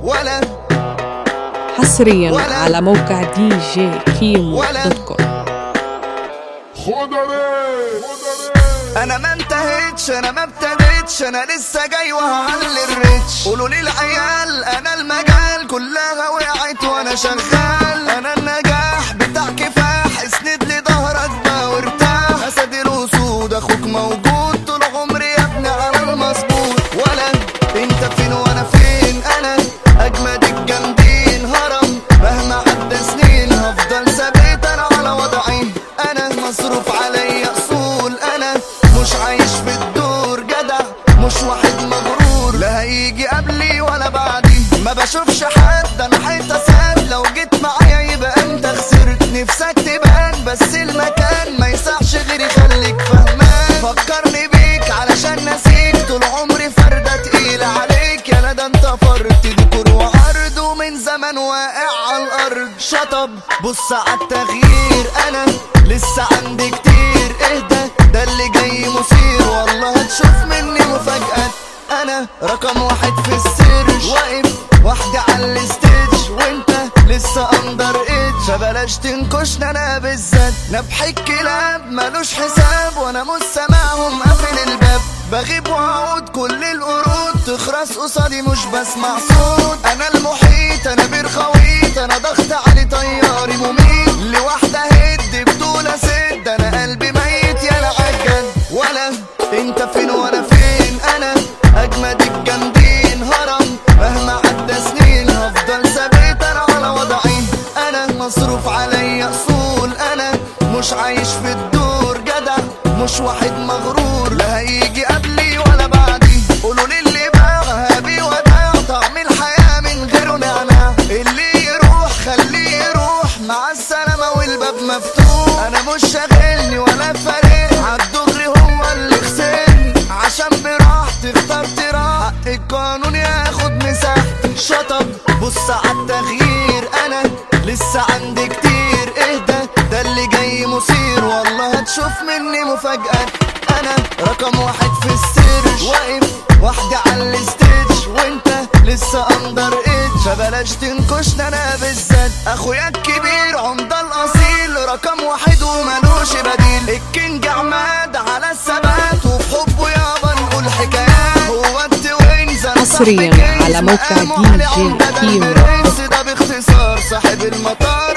ولا حصريا على موقع دي جي كيمو دوت كوم انا ما انتهيتش انا ما ابتديتش انا لسه جاي وهعلي الريتش قولوا لي العيال انا المجال كلها وقعت وانا شغال انا النجاح بتاع كفاح اسند لي ظهرك بقى وارتاح اسد الاسود اخوك موجود طول عمري يا ابني على المظبوط ولا انت فين وانا فين انا اجمد الجامدين هرم مهما عدى سنين هفضل ثابت انا على وضعي انا مصروف عليا اصول انا مش عايش في الدور جدع مش واحد مغرور لا هيجي قبلي ولا بعدي ما بشوفش حد انا حيطه ساد لو جيت معايا يبقى انت خسرت نفسك تبان بس المكان ما يسعش غير يخليك فهمان فكرني بيك علشان نسيك طول عمري فردة تقيلة عليك يا ده انت فرت ديكور وعرض ومن زمان واقع على الارض شطب بص على التغيير انا لسه عندي كتير اهدى ده اللي جاي مثير والله هتشوف مني مفاجأة انا رقم واحد في السيرش واقف وحدي على الستيج وانت لسه اندر ايد فبلاش تنكشنا انا بالذات نبح الكلاب ملوش حساب وانا مش سامعهم قافل الباب بغيب وهعود كل القرود تخرس قصادي مش بسمع صوت انا المحيط انا بير خويت انا ضغط علي طياري مميت لوحدة هد بدون اسد انا قلبي ميت يا العجل ولا انت فين وانا فين انا اجمد الجامدين هرم مهما عدى سنين هفضل ثابت انا على وضعي انا مصروف عليا اصول انا مش عايش في الدور جدع مش واحد مغرور لا هيجي قبلي ولا بعدي قولوا لي اللي باع هبي وداع طعم الحياة من غيره نعناع اللي يروح خليه يروح مع السلامة والباب مفتوح انا مش شاغلني ولا فارق عالدغري هو اللي خسرني عشان براحتي اخترت راح حق القانون ياخد مساحتي شطب بص عالتغيير انا لسه عندي كتير اهدى ده اللي جاي مثير والله هتشوف مني مفاجأة انا رقم واحد في السيرش واقف وحدي على الستيج وانت لسه اندر ايد فبلاش تنكشنا انا بالذات اخويا الكبير عمدة الاصيل رقم واحد وملوش بديل الكينج عماد على الثبات وفي حبه يابا نقول حكايات هو التوينز أنا حصرياً صاحب على كنز موقع مقامه دي علي جي عمدة ده كيمو البرنس ده باختصار صاحب المطار